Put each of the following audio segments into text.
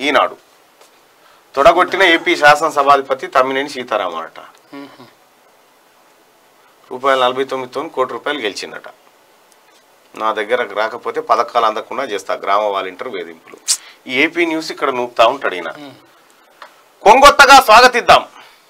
ఈనాడు తొడగొట్టిన AP శాసనసభాధిపతి Tammineni సీతారామనట రూపాయలు నలభై తొమ్మిదితో కోటి రూపాయలు గెలిచిందట నా దగ్గర రాకపోతే పథకాలు అందకుండా చేస్తా గ్రామ వాలంటీర్ వేధింపులు ఈ ఏపీ న్యూస్ ఇక్కడ నూపుతా ఉంటాడు ఈయన కొంగొత్తగా స్వాగతిద్దాం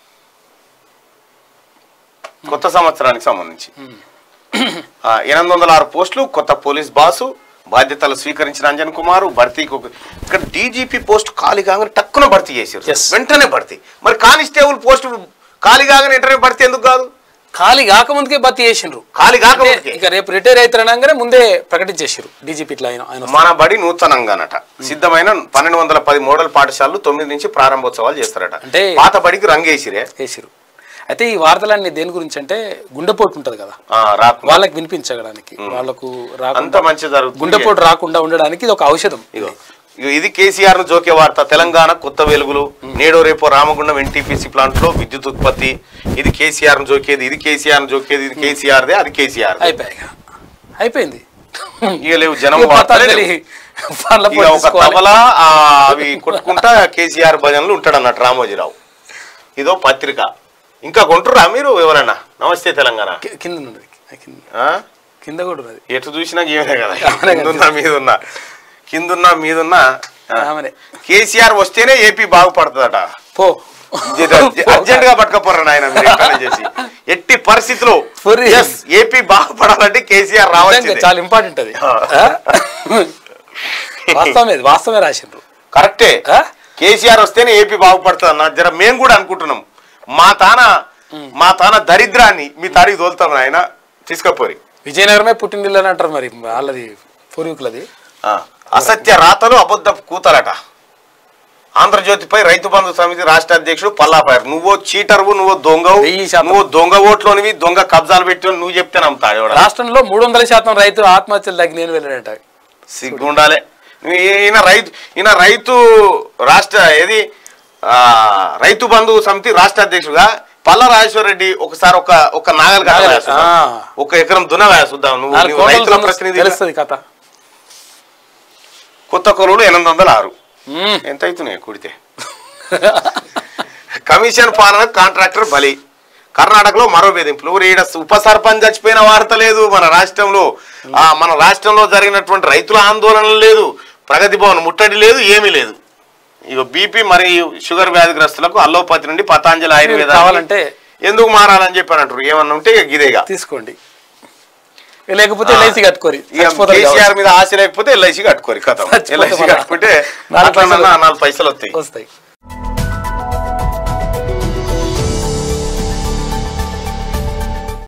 కొత్త సంవత్సరానికి సంబంధించి ఆ, ఎనిమిది వందల ఆరు పోస్టులు కొత్త పోలీస్ బాసు బాధ్యతలు స్వీకరించిన అంజన్ కుమార్ భర్తీకి ఒక ఇక్కడ డీజీపీ పోస్ట్ ఖాళీ కాగానే టక్కున భర్తీ చేశారు Yes. వెంటనే భర్తీ మరి కానిస్టేబుల్ పోస్ట్ ఖాళీ కాగానే వెంటనే భర్తీ ఎందుకు కాదు ఖాళీ కాకముందుకే భర్తీ చేసిండ్రు ఖాళీ అంటే కాకపోతే ఇక రేపు రిటైర్ అవుతారనగానే ముందే ప్రకటించేసారు డీజీపీ ఇట్లా ఆయన ఆయన మన బడి నూతనంగానట సిద్ధమైన పన్నెండు వందల పది మోడల్ పాఠశాలలు తొమ్మిది నుంచి ప్రారంభోత్సవాలు చేస్తారట అంటే- పాత బడికి రంగేసిరే వేసిరు అయితే ఈ వార్తలన్నీ దేని గురించి అంటే గుండెపోటు ఉంటది కదా ఆ, రాకుండా వాళ్ళకి వినిపించడానికి వాళ్ళకు అంత రాకుండా మంచి జరుగుతుంది గుండెపోటు రాకుండా ఉండడానికి ఇది ఒక ఔషధం ఇగో ఇగో ఇది కేసీఆర్ ను జోకే వార్త తెలంగాణ కొత్త వెలుగులు నేడో రేపో రామగుండం ఎన్టీపీసీ ప్లాంట్ లో విద్యుత్ ఉత్పత్తి ఇది కేసీఆర్ ను జోకేది ఇది కేసీఆర్ ను జోకేది ఇది కేసీఆర్ దే అది కేసీఆర్ అయిపోయాయి అయిపోయింది ఇక లేవు జనం ఇక వార్తలే పతంజలి లేవు. వాళ్ళ ఇక పోటీ ఒక తీసుకోవాలి. తబలా ఆ, అవి కొట్టుకుంటా కేసీఆర్ భజనలు ఉంటాడు అన్నట్టు రామోజీరావు ఇదో పత్రిక ఇంకా కొంటురా మీరు ఎవరైనా నమస్తే తెలంగాణ కి- కింద ఉన్నది కింద ఆ? కింద కూడా ఉన్నది ఎటు చూసినా ఏమే కదా ఆమెనే కిందున్నా మీదున్నా కిందున్నా మీదున్నా ఆ. ఆమెనే కేసీఆర్ వస్తేనే ఏపీ బాగుపడుతుందట పో అర్జెంట్ గా పట్టుకపోరా నాయన మీరు ఎట్లైనా చేసి ఎట్టి పరిస్థితిలో For- yes, ఏపీ బాగుపడాలంటే కేసీఆర్ నిజంగా రావాల్సిందే చాలా ఇంపార్టెంట్ అది ఆ. ఆ? వాస్తవమే ఇది, వాస్తవమే రాసిండ్రు కరెక్టే ఆ? కేసీఆర్ వస్తేనే ఏపీ బాగుపడుతుంది అన్న జర మేము కూడా అనుకుంటున్నాం మా తాన మా తాన దరిద్రాన్ని మీ తాడికి తోలుతాం ఆయన తీసుకపోరి విజయనగరమే పుట్టినిల్లు అని అంటారు మరి వాళ్ళది పూర్వీకులది ఆ, అసత్య రాతలు అబద్ధ కూతలట ఆంధ్రజ్యోతిపై రైతు బంధు సమితి రాష్ట్ర అధ్యక్షుడు పల్లాపాయర్ నువ్వు చీటర్వు నువ్వు దొంగవు వెయ్యి శాతం. నువ్వు దొంగ ఓట్లోనివి దొంగ కబ్జాలు పెట్టి నువ్వు చెప్తే నమ్ముతాడు ఎవడ రాష్ట్రంలో మూడు వందల శాతం రైతులు ఆత్మహత్యలు తగ్గి నేను వెళ్ళాడంట సిగ్గుండాలే నువ్వు ఈ- ఈయన రైతు ఈయన రైతు రాష్ట్ర ఏది ఆ, రైతు బంధు సమితి రాష్ట్ర అధ్యక్షుడుగా పల్ల రాజేశ్వర రెడ్డి ఒకసారి ఒక ఒక నాగల్ కట్ట నాగలి, వేసుద్దాం. ఆ. ఒక ఎకరం దున్న వేసుద్దాం నువ్వు నాలుగు నువ్వు రైతుల కోట్ల ప్రతినిధి తెలుస్తుంది కథ కొత్త కొలువులు ఎనిమిది వందల ఆరు మ్మ్. ఎంత అవుతున్నాయి కుడితే కమిషన్ పాలన కాంట్రాక్టర్ బలి కర్ణాటకలో మరో వేధింపులు ఊరు ఈడ ఉప సర్పంచ్ చచ్చిపోయిన వార్త లేదు మన రాష్ట్రంలో ఆ మన రాష్ట్రంలో జరిగినటువంటి రైతుల ఆందోళన లేదు ప్రగతి భవన్ ముట్టడి లేదు ఏమీ లేదు ఇక బీపీ మరియు షుగర్ వ్యాధిగ్రస్తులకు అల్లోపతి నుండి పతాంజలి ఆయుర్వేద కావాలంటే ఎందుకు మారాలని చెప్పి అంటారు ఏమన్నా ఉంటే ఇక గిదేగా తీసుకోండి లేకపోతే ఎల్ఐసి కట్టుకోరి ఇక చచ్చిపోతారు కేసీఆర్ కాబట్టి. మీద ఆశ లేకపోతే ఎల్ఐసి కట్టుకోరు కథ చచ్చిపోతే ఎల్ఐసి మన- కట్టుకుంటే నాలుగు అట్లా పైసలు నాలుగు పైసలు వస్తాయి వస్తాయి